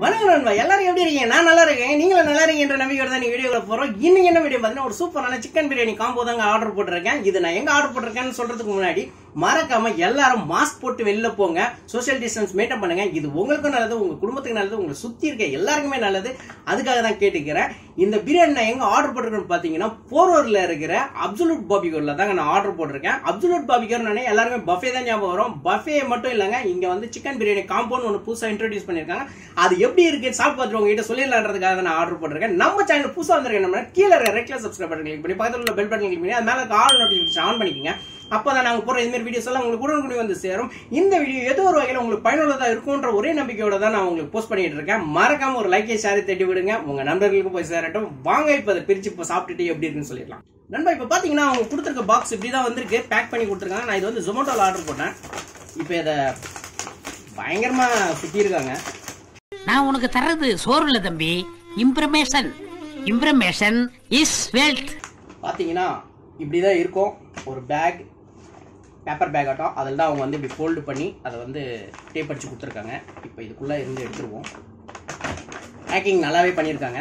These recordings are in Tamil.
வணக்கம் நண்பா எல்லாரும் எப்படி இருக்கீங்க நான் நல்லா இருக்கேன் நீங்களும் நல்லா இருக்கீங்கன்ற நம்பிக்கையோட தான் நீங்க வீடியோல போறோம் இன்னைக்கு என்ன வீடியோ பார்த்தீங்கன்னா ஒரு சூப்பரான சிக்கன் பிரியாணி காம்போ தாங்க ஆர்டர் போட்டிருக்கேன் இது நான் எங்க ஆர்டர் போட்டிருக்கேன்னு சொல்றதுக்கு முன்னாடி மறக்காம எல்லாரும் மாஸ்க் போட்டு வெளில போங்க சோஷியல் டிஸ்டன்ஸ் மெயின்டைன் பண்ணுங்க இது உங்களுக்கும் நல்லது உங்க குடும்பத்துக்கு நல்லது உங்களை சுத்தி இருக்க எல்லாருக்குமே நல்லது அதுக்காக தான் கேட்டுக்கிறேன் இந்த பிரியாணி நான் எங்க ஆர்டர் போட்டிருக்கேன்னு பாத்தீங்கன்னா போரூர்ல இருக்கிற அப்சல்யூட் பாபிகோர்ல தாங்க நான் ஆர்டர் போட்டிருக்கேன் அப்சல்யூட் பாபிகோர் எல்லாருமே பஃபே தான் ஞாபகம் வரும் பஃபே மட்டும் இல்லைங்க இங்க வந்து சிக்கன் பிரியாணி காம்பவுண்ட் ஒன்று புதுசா இன்ட்ரோடியூஸ் பண்ணிருக்காங்க அது எப்படி இருக்கு சாப்பிட்டு பார்த்துட்டு உங்ககிட்ட சொல்லிடலான்றதுக்காக தான் நான் ஆர்டர் போட்டிருக்கேன் நம்ம சேனல் புதுசா வந்திருக்கேன் நம்ம கீழே இருக்க red colour subscribe button click பண்ணி பக்கத்துல உள்ள பெல் பட்டன் கிளிக் பண்ணி அது மேல இருக்க ஆல் நோட்டிஃபிகேஷன் ஆன் பண்ணிக்கங்க அப்பதான் நாங்க போற இந்த மாதிரி வீடியோஸ் எல்லாம் உங்களுக்கு உடனுக்குடி வந்து சேரும் இந்த வீடியோ ஏதோ ஒரு வகையில் உங்களுக்கு பயனுள்ளதா இருக்கும்ன்ற ஒரே நம்பிக்கையோட தான் நான் உங்களுக்கு போஸ்ட் பண்ணிட்டு இருக்கேன் மறக்காம ஒரு லைக்கை ஷேர் தட்டி விடுங்க உங்க நண்பர்களுக்கும் போய் சேரட்டும் வாங்க இப்ப அதை பிரிச்சு இப்போ சாப்பிட்டுட்டு எப்படி இருக்குன்னு சொல்லிடலாம் நண்பா இப்ப பாத்தீங்கன்னா அவங்க கொடுத்துருக்க பாக்ஸ் இப்படி தான் வந்திருக்கு பேக் பண்ணி கொடுத்துருக்காங்க நான் இது வந்து ஜொமேட்டோல ஆர்டர் போட்டேன் இப்போ இதை பயங்கரமா சுத்தி இருக்காங்க நான் உனக்கு தர்றது சோறு இல்ல தம்பி இம்ப்ரமேஷன் இம்ப்ரமேஷன் இஸ் வெல்த் பார்த்தீங்கன்னா இப்படி தான் இருக்கும் ஒரு பேக் பேப்பர் பேக் ஆட்டம் அதில் தான் அவங்க வந்து இப்படி ஃபோல்டு பண்ணி அதை வந்து டேப் அடிச்சு கொடுத்துருக்காங்க இப்போ இதுக்குள்ளே இருந்து எடுத்துருவோம் பேக்கிங் நல்லாவே பண்ணியிருக்காங்க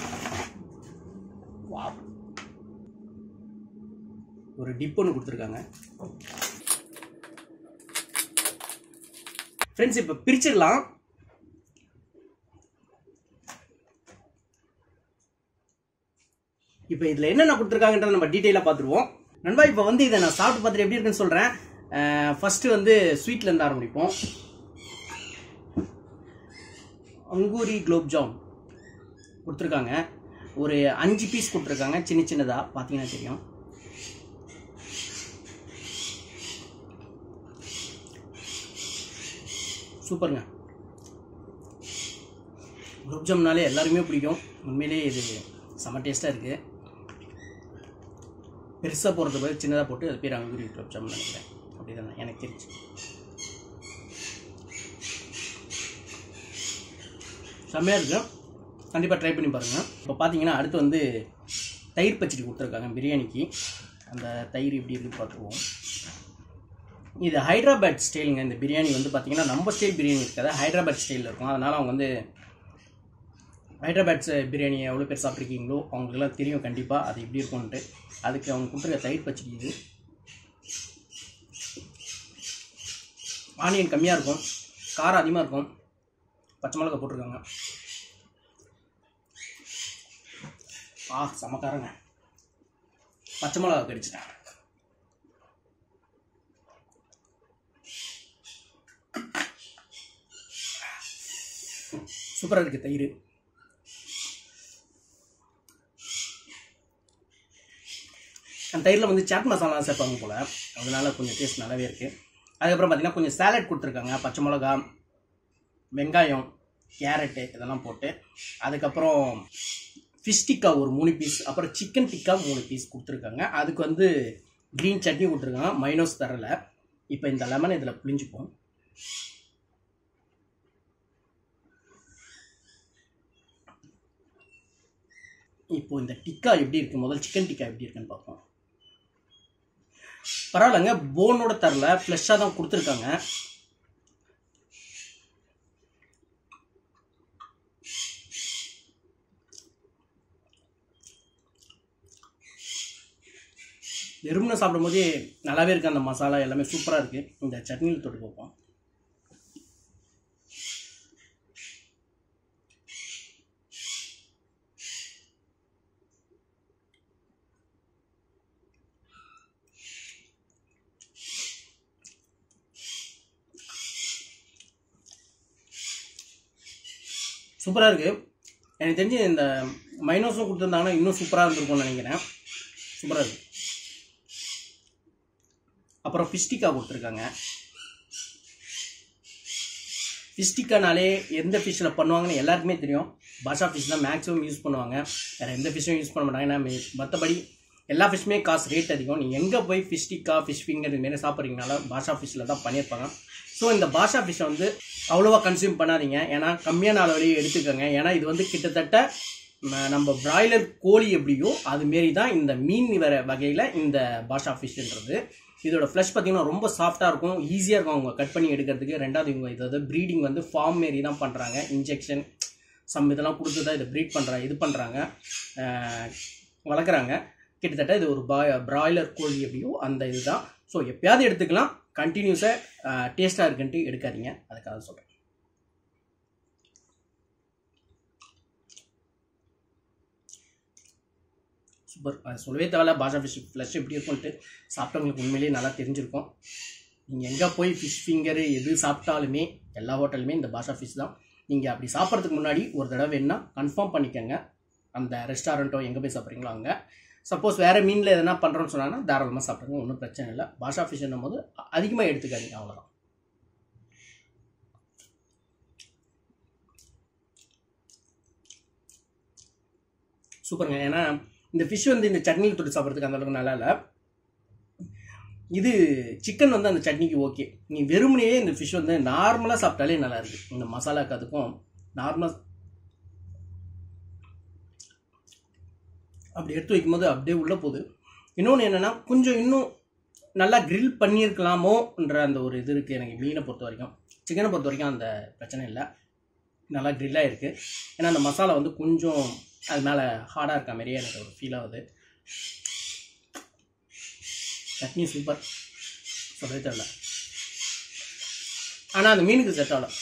Wow. ஒரு டிப் ஒன்று கொடுத்துருக்காங்க ஃப்ரெண்ட்ஸ் இப்போ பிரிச்சிடலாம் இப்போ இதில் என்னென்ன கொடுத்துருக்காங்கன்றத நம்ம டீட்டெயிலாக பார்த்துருவோம் நண்பா இப்போ வந்து இதை நான் சாப்பிட்டு பார்த்துட்டு எப்படி இருக்குன்னு சொல்கிறேன் ஃபஸ்ட்டு வந்து ஸ்வீட்லேருந்து ஆரம்பிப்போம் அங்கூரி குலோப் ஜாம் கொடுத்துருக்காங்க ஒரு அஞ்சு பீஸ் கொடுத்துருக்காங்க சின்ன சின்னதாக பார்த்தீங்கன்னா தெரியும் சூப்பருங்க குலோப் ஜாம்னாலே எல்லாருமே பிடிக்கும் உண்மையிலேயே இது செம்ம டேஸ்ட்டாக இருக்குது பெருசாக போடுறது போய் சின்னதாக போட்டு அது பேர் அங்குரி குலோப் ஜாமுன் நினைக்கிறேன் அப்படி தானே எனக்கு தெரிஞ்சு செம்மையாக இருக்கும் கண்டிப்பாக ட்ரை பண்ணி பாருங்கள் இப்போ பார்த்தீங்கன்னா அடுத்து வந்து தயிர் பச்சடி கொடுத்துருக்காங்க பிரியாணிக்கு அந்த தயிர் எப்படி இருக்குன்னு பார்த்துருவோம் இது ஹைதராபாத் ஸ்டைலுங்க இந்த பிரியாணி வந்து பார்த்தீங்கன்னா நம்ம ஸ்டைல் பிரியாணி இருக்காது ஹைதராபாத் ஸ்டைலில் இருக்கும் அதனால் அவங்க வந்து ஹைதராபாத் பிரியாணி எவ்வளோ பேர் சாப்பிட்ருக்கீங்களோ அவங்களுக்குலாம் தெரியும் கண்டிப்பாக அது எப்படி இருக்கும்ன்ட்டு அதுக்கு அவங்க கொடுத்துருக்க தயிர் பச்சடி இது ஆனியன் கம்மியாக இருக்கும் காரம் அதிகமாக இருக்கும் பச்சை மிளகா போட்டிருக்காங்க ஆ செமக்காரங்க பச்சை மிளகா கடிச்சிட்டேன் சூப்பராக இருக்குது தயிர் அந்த தயிரில் வந்து சாட் மசாலா சேர்ப்பாங்க போல் அதனால கொஞ்சம் டேஸ்ட் நல்லாவே இருக்குது அதுக்கப்புறம் பார்த்தீங்கன்னா கொஞ்சம் சாலட் கொடுத்துருக்காங்க பச்சை மிளகா வெங்காயம் கேரட்டு இதெல்லாம் போட்டு அதுக்கப்புறம் ஃபிஷ் டிக்கா ஒரு மூணு பீஸ் அப்புறம் சிக்கன் டிக்கா மூணு பீஸ் கொடுத்துருக்காங்க அதுக்கு வந்து க்ரீன் சட்னி கொடுத்துருக்காங்க மைனோஸ் தரல இப்போ இந்த லெமன் இதில் புளிஞ்சுப்போம் இப்போ இந்த டிக்கா எப்படி இருக்கு முதல் சிக்கன் டிக்கா எப்படி இருக்குன்னு பார்ப்போம் பரவாயில்லைங்க போனோட தரல ஃப்ளஷ்ஷாக தான் கொடுத்துருக்காங்க வெறும்னு சாப்பிடும்போதே நல்லாவே இருக்குது அந்த மசாலா எல்லாமே சூப்பராக இருக்குது இந்த சட்னியில் தொட்டு பார்ப்போம் சூப்பராக இருக்குது எனக்கு தெரிஞ்சு இந்த மைனோஸும் கொடுத்துருந்தாங்கன்னா இன்னும் சூப்பராக இருந்திருக்கும்னு நினைக்கிறேன் சூப்பராக இருக்குது அப்புறம் ஃபிஷ்டிக்கா கொடுத்துருக்காங்க ஃபிஷ்டிக்கானாலே எந்த ஃபிஷ்ஷில் பண்ணுவாங்கன்னு எல்லாருக்குமே தெரியும் பாஷா ஃபிஷ் தான் மேக்ஸிமம் யூஸ் பண்ணுவாங்க வேறு எந்த ஃபிஷ்ஷும் யூஸ் பண்ண மாட்டாங்க ஏன்னா மே- மற்றபடி எல்லா ஃபிஷ்ஷுமே காசு ரேட் அதிகம் நீங்கள் எங்கே போய் ஃபிஷ் டிக்கா ஃபிஷ் ஃபிங்கர் இதுமாரி சாப்பிட்றீங்கனால பாஷா ஃபிஷ்ஷில் தான் பண்ணியிருப்பாங்க ஸோ இந்த பாஷா ஃபிஷ்ஷை வந்து அவ்வளோவா கன்சியூம் பண்ணாதீங்க ஏன்னா கம்மியான அளவுலேயே எடுத்துக்கோங்க ஏன்னா இது வந்து கிட்டத்தட்ட ம, நம்ம பிராய்லர் கோழி எப்படியோ அதுமாரி தான் இந்த மீன் வர வகையில் இந்த பாஷா ஃபிஷ்ன்றது இதோட ஃப்ளஷ் பார்த்தீங்கன்னா ரொம்ப சாஃப்டாக இருக்கும் ஈஸியாக இருக்கும் அவங்க கட் பண்ணி எடுக்கிறதுக்கு ரெண்டாவது இவங்க இதோட ப்ரீடிங் வந்து ஃபார்ம் மாரி தான் பண்ணுறாங்க இன்ஜெக்ஷன் சம் இதெல்லாம் கொடுத்து தான் இதை ப்ரீட் பண்ணுறாங்க இது பண்ணுறாங்க வளர்க்குறாங்க கிட்டத்தட்ட இது ஒரு பாய் பிராய்லர் கோழி எப்படியோ அந்த இதுதான் ஸோ எப்பயாவது எடுத்துக்கலாம் கண்டினியூஸாக டேஸ்ட்டாக இருக்குன்ட்டு எடுக்காதீங்க அதுக்காக சொல்கிறேன் சூப்பர் அது சொல்லவே தேவையில்ல பாஷா ஃபிஷ் ஃப்ளஷ் எப்படி இருக்கும்ட்டு சாப்பிட்டவங்களுக்கு உண்மையிலேயே நல்லா தெரிஞ்சிருக்கும் நீங்கள் எங்கே போய் ஃபிஷ் ஃபிங்கரு எது சாப்பிட்டாலுமே எல்லா ஹோட்டலுமே இந்த பாஷா ஃபிஷ் தான் நீங்கள் அப்படி சாப்பிட்றதுக்கு முன்னாடி ஒரு தடவை வேணா கன்ஃபார்ம் பண்ணிக்கோங்க அந்த ரெஸ்டாரண்ட்டோ எங்கே போய் சாப்பிட்றீங்களோ அங்கே சப்போஸ் வேறு மீனில் எதனா பண்ணுறோன்னு சொன்னாங்கன்னா தாராளமாக சாப்பிடுங்க ஒன்றும் பிரச்சனை இல்லை பாஷா ஃபிஷ்னும் போது அதிகமாக எடுத்துக்காதீங்க அவ்வளோதான் சூப்பருங்க ஏன்னா இந்த ஃபிஷ் வந்து இந்த சட்னியில் தொட்டு சாப்பிட்றதுக்கு அந்த அளவுக்கு நல்லா இல்லை இது சிக்கன் வந்து அந்த சட்னிக்கு ஓகே நீ வெறுமனையே இந்த ஃபிஷ் வந்து நார்மலாக சாப்பிட்டாலே நல்லா இருக்கு இந்த மசாலாக்கு அதுக்கும் நார்மலாக அப்படி எடுத்து வைக்கும்போது அப்படியே உள்ளே போகுது இன்னொன்று என்னென்னா கொஞ்சம் இன்னும் நல்லா கிரில் பண்ணியிருக்கலாமோன்ற அந்த ஒரு இது இருக்குது எனக்கு மீனை பொறுத்த வரைக்கும் சிக்கனை பொறுத்த வரைக்கும் அந்த பிரச்சனை இல்லை நல்லா கிரில்லாக இருக்குது ஏன்னா அந்த மசாலா வந்து கொஞ்சம் அது மேலே ஹார்டாக இருக்க மாதிரியே எனக்கு ஒரு ஃபீல் ஆகுது சட்னி சூப்பர் சொல்லவே தெரியல ஆனால் அந்த மீனுக்கு செட் ஆகல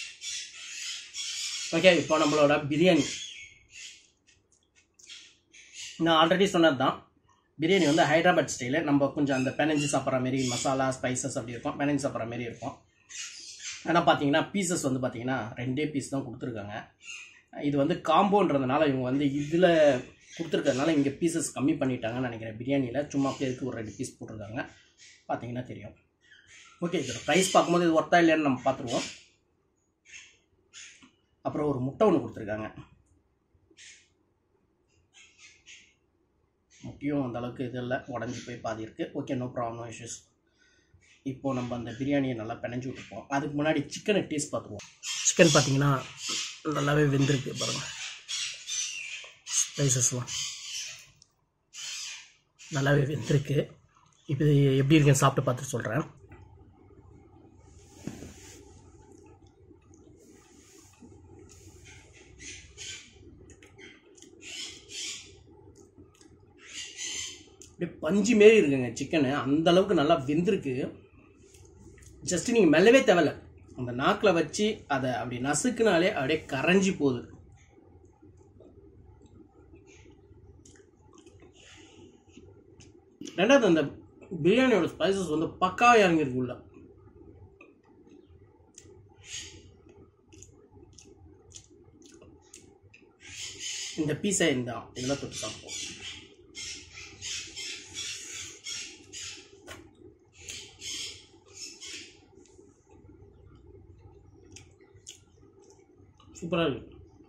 ஓகே இப்போ நம்மளோட பிரியாணி நான் ஆல்ரெடி சொன்னது தான் பிரியாணி வந்து ஹைதராபாத் ஸ்டைலு நம்ம கொஞ்சம் அந்த பெனஞ்சி சாப்பிட்ற மாரி மசாலா ஸ்பைசஸ் அப்படி இருக்கும் பெனஞ்சி சாப்பிட்ற மாரி இருக்கும் ஆனால் பார்த்தீங்கன்னா பீசஸ் வந்து பார்த்தீங்கன்னா ரெண்டே பீஸ் தான் கொடுத்துருக்காங்க இது வந்து காம்போன்றதுனால இவங்க வந்து இதில் கொடுத்துருக்கறதுனால இங்கே பீசஸ் கம்மி பண்ணிட்டாங்கன்னு நினைக்கிறேன் பிரியாணியில் சும்மா பேருக்கு ஒரு ரெண்டு பீஸ் போட்டிருக்காங்க பார்த்தீங்கன்னா தெரியும் ஓகே இதோட ப்ரைஸ் பார்க்கும்போது இது ஒர்த்தா இல்லையான்னு நம்ம பார்த்துருவோம் அப்புறம் ஒரு முட்டை ஒன்று கொடுத்துருக்காங்க முட்டையும் அந்த அளவுக்கு இது இல்லை உடஞ்சி போய் பாதி இருக்குது okay no problem no issues இப்போது நம்ம அந்த பிரியாணியை நல்லா பிணைஞ்சு விட்டுப்போம் அதுக்கு முன்னாடி சிக்கனை டேஸ்ட் பார்த்துருவோம் சிக்கன் பார்த்தீங்கன்னா நல்லாவே வெந்திருக்கு பாருங்கள் ஸ்பைசஸ்லாம் நல்லாவே வெந்திருக்கு இப்போ இது எப்படி இருக்குன்னு சாப்பிட்டு பார்த்துட்டு சொல்கிறேன் அப்படியே பஞ்சு மாரி இருக்குங்க சிக்கனு அந்த அளவுக்கு நல்லா வெந்திருக்கு ஜஸ்ட் நீங்கள் மெல்லவே தேவையில்ல அந்த நாக்கில் வச்சு அதை அப்படி நசுக்குனாலே அப்படியே கரைஞ்சி போகுது ரெண்டாவது அந்த பிரியாணியோட ஸ்பைசஸ் வந்து பக்காவாக இறங்கியிருக்கு உள்ள இந்த பீஸை இந்த இதெல்லாம் தொட்டு சாப்பிடுவோம் சூப்பராக இருக்கு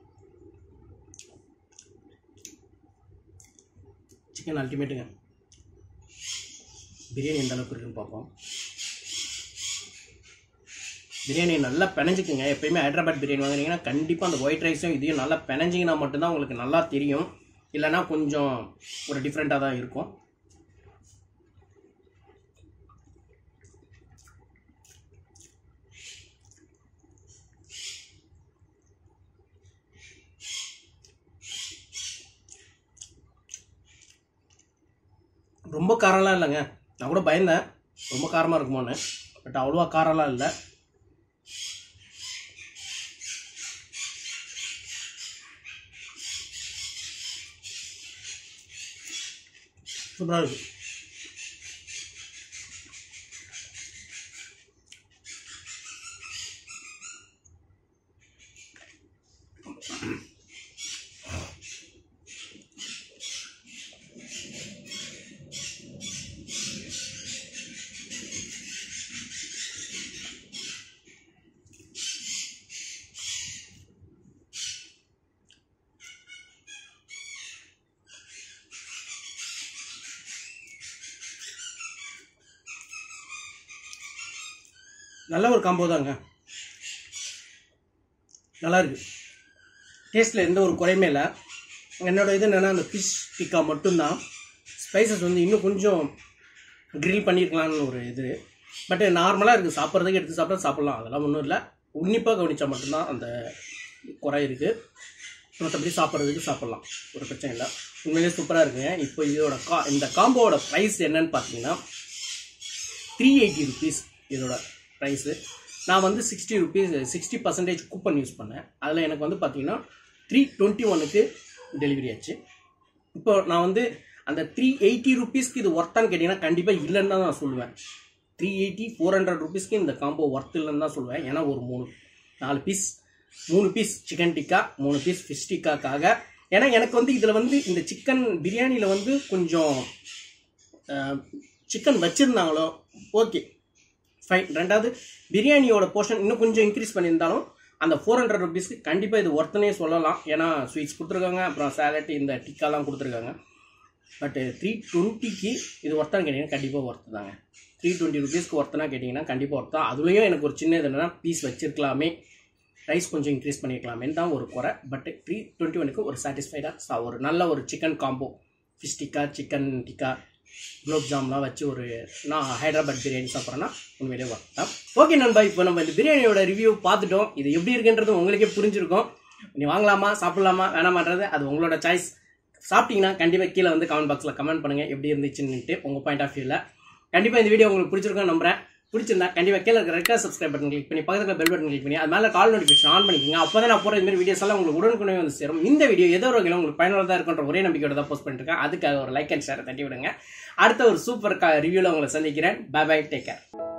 சிக்கன் அல்டிமேட்டுங்க பிரியாணி எந்த அளவுக்கு இருக்குன்னு பார்ப்போம் பிரியாணி நல்லா பிணைஞ்சிக்குங்க எப்பயுமே ஹைதராபாத் பிரியாணி வாங்குறீங்கன்னா கண்டிப்பாக அந்த ஒயிட் ரைஸும் இதையும் நல்லா பிணைஞ்சிங்கன்னா மட்டும்தான் உங்களுக்கு நல்லா தெரியும் இல்லைன்னா கொஞ்சம் ஒரு டிஃப்ரெண்ட்டாக தான் இருக்கும் ரொம்ப காரம்லாம் இல்லைங்க நான் கூட பயந்தேன் ரொம்ப காரமாக இருக்குமோன்னு பட் அவ்வளோவா காரம்லாம் இல்லை சூப்பராக இருக்கு நல்ல ஒரு காம்போ தாங்க நல்லா இருக்கு டேஸ்ட்டில் எந்த ஒரு குறையுமே இல்லை என்னோட இது என்னென்னா அந்த ஃபிஷ் டிக்கா மட்டும்தான் ஸ்பைசஸ் வந்து இன்னும் கொஞ்சம் க்ரில் பண்ணியிருக்கலாம்னு ஒரு இது பட் நார்மலாக இருக்குது சாப்பிட்றதுக்கு எடுத்து சாப்பிட்டா சாப்பிட்லாம் அதெல்லாம் ஒன்றும் இல்லை உன்னிப்பாக கவனிச்சா மட்டும்தான் அந்த குறை இருக்குது மற்றபடி சாப்பிட்றதுக்கு சாப்பிட்லாம் ஒரு பிரச்சனை இல்லை உண்மையிலேயே சூப்பராக இருக்குங்க இப்போ இதோட கா இந்த காம்போவோட ப்ரைஸ் என்னன்னு பார்த்தீங்கன்னா த்ரீ எயிட்டி ருபீஸ் இதோட ப்ரைஸு நான் வந்து sixty rupees sixty percentage coupon use பண்ணேன் அதில் எனக்கு வந்து பார்த்தீங்கன்னா த்ரீ டுவெண்ட்டி ஒனுக்கு டெலிவரி ஆச்சு இப்போ நான் வந்து அந்த த்ரீ எயிட்டி ருபீஸ்க்கு இது ஒர்த்தான்னு கேட்டிங்கன்னா கண்டிப்பாக இல்லைன்னு தான் நான் சொல்லுவேன் த்ரீ எயிட்டி ஃபோர் ஹண்ட்ரட் ருபீஸ்க்கு இந்த காம்போ ஒர்த் இல்லைன்னு தான் சொல்லுவேன் ஏன்னா ஒரு மூணு நாலு பீஸ் மூணு பீஸ் சிக்கன் டிக்கா மூணு பீஸ் ஃபிஷ் டிக்காக்காக ஏன்னா எனக்கு வந்து இதில் வந்து இந்த சிக்கன் பிரியாணியில் வந்து கொஞ்சம் சிக்கன் வச்சுருந்தாங்களோ ஓகே ஃபைன் ரெண்டாவது பிரியாணியோட போர்ஷன் இன்னும் கொஞ்சம் இன்க்ரீஸ் பண்ணியிருந்தாலும் அந்த ஃபோர் ஹண்ட்ரட் ருபீஸ்க்கு கண்டிப்பாக இது ஒர்த்தனே சொல்லலாம் ஏன்னா ஸ்வீட்ஸ் கொடுத்துருக்காங்க அப்புறம் சேலட் இந்த டிக்காலாம் கொடுத்துருக்காங்க பட் த்ரீ டுவெண்ட்டிக்கு இது ஒர்த்தான்னு கேட்டிங்கன்னா கண்டிப்பாக ஒர்த்து தாங்க த்ரீ டுவெண்ட்டி ருபீஸ்க்கு ஒர்த்தனா கேட்டிங்கன்னா கண்டிப்பாக ஒர்த்தா அதுலேயும் எனக்கு ஒரு சின்ன இது என்னன்னா பீஸ் வச்சிருக்கலாமே ரைஸ் கொஞ்சம் இன்க்ரீஸ் பண்ணியிருக்கலாமேன்னு தான் ஒரு குறை பட் த்ரீ டுவெண்ட்டி ஒனுக்கு ஒரு சாட்டிஸ்ஃபைடாக ஒரு நல்ல ஒரு chicken combo fish tikka chicken tikka gulab ஜாம்லாம் வச்சு ஒரு நான் ஹைதராபாத் பிரியாணி சாப்பிட்றேன்னா உண்மையிலே ஒர்க் தான் ஓகே நண்பா இப்போ நம்ம இந்த பிரியாணியோட ரிவ்யூ பார்த்துட்டோம் இது எப்படி இருக்குன்றது உங்களுக்கே புரிஞ்சிருக்கும் நீ வாங்கலாமா சாப்பிடலாமா வேணாமான்றது அது உங்களோட சாய்ஸ் சாப்பிட்டீங்கன்னா கண்டிப்பாக கீழே வந்து கமெண்ட் பாக்ஸில் கமெண்ட் பண்ணுங்கள் எப்படி இருந்துச்சுன்னுட்டு உங்கள் பாயிண்ட் ஆஃப் வியூவில் கண்டிப்பாக இந்த வீடியோ உங்களுக்கு பிடிச்சிருக்கும் நம்புறேன் பிடிச்சிருந்தா கண்டிப்பாக கீழே இருக்கிற ரெக்கா சப்ஸ்கிரைப் பட்டன் கிளிக் பண்ணி பக்கத்தில் பெல் பட்டன் கிளிக் பண்ணி அது மேலே கால் நோட்டிஃபிகேஷன் ஆன் பண்ணிக்கோங்க அப்போ தான் நான் போகிற இந்த மாதிரி வீடியோஸ் எல்லாம் உங்களுக்கு உடனுக்குடனே வந்து சேரும் இந்த வீடியோ ஏதோ ஒரு வகையில் உங்களுக்கு பயனுள்ளதாக இருக்குன்ற ஒரே நம்பிக்கையோட தான் போஸ்ட் பண்ணிட்டு இருக்கேன் அதுக்கு ஒரு லைக் அண்ட் ஷேர் தட்டி விடுங்க அடுத்த ஒரு சூப்பர் ரிவ்யூவில் உங்களை சந்திக்கிறேன் பை பை டேக் கேர்